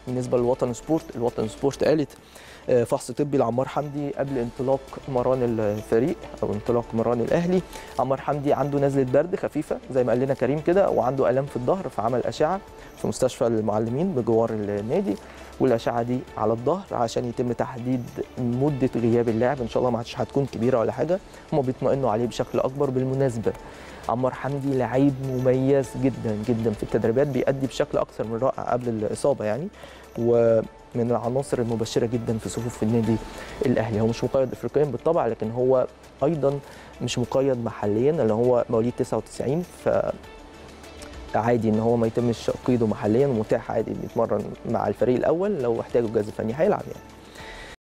بالنسبه للوطن سبورت الوطن سبورت قالت آه، فحص طبي لعمار حمدي قبل انطلاق مران الفريق او انطلاق مران الاهلي عمار حمدي عنده نزله برد خفيفه زي ما قال لنا كريم كده وعنده الام في الظهر فعمل اشعه في مستشفى المعلمين بجوار النادي والاشعه دي على الظهر عشان يتم تحديد مده غياب اللاعب ان شاء الله ما عادش هتكون كبيره ولا حاجه هم بيطمئنوا عليه بشكل اكبر بالمناسبه عمار حمدي لعيب مميز جدا جدا في التدريبات بيأدي بشكل اكثر من رائع قبل الاصابه يعني ومن العناصر المبشره جدا في صفوف النادي الاهلي هو مش مقيد افريقيا بالطبع لكن هو ايضا مش مقيد محليا اللي هو مواليد 99 ف عادي ان هو ما يتمش قيده محليا ومتاح عادي إنه يتمرن مع الفريق الاول لو احتاجوا الجهاز الفني هيلعب يعني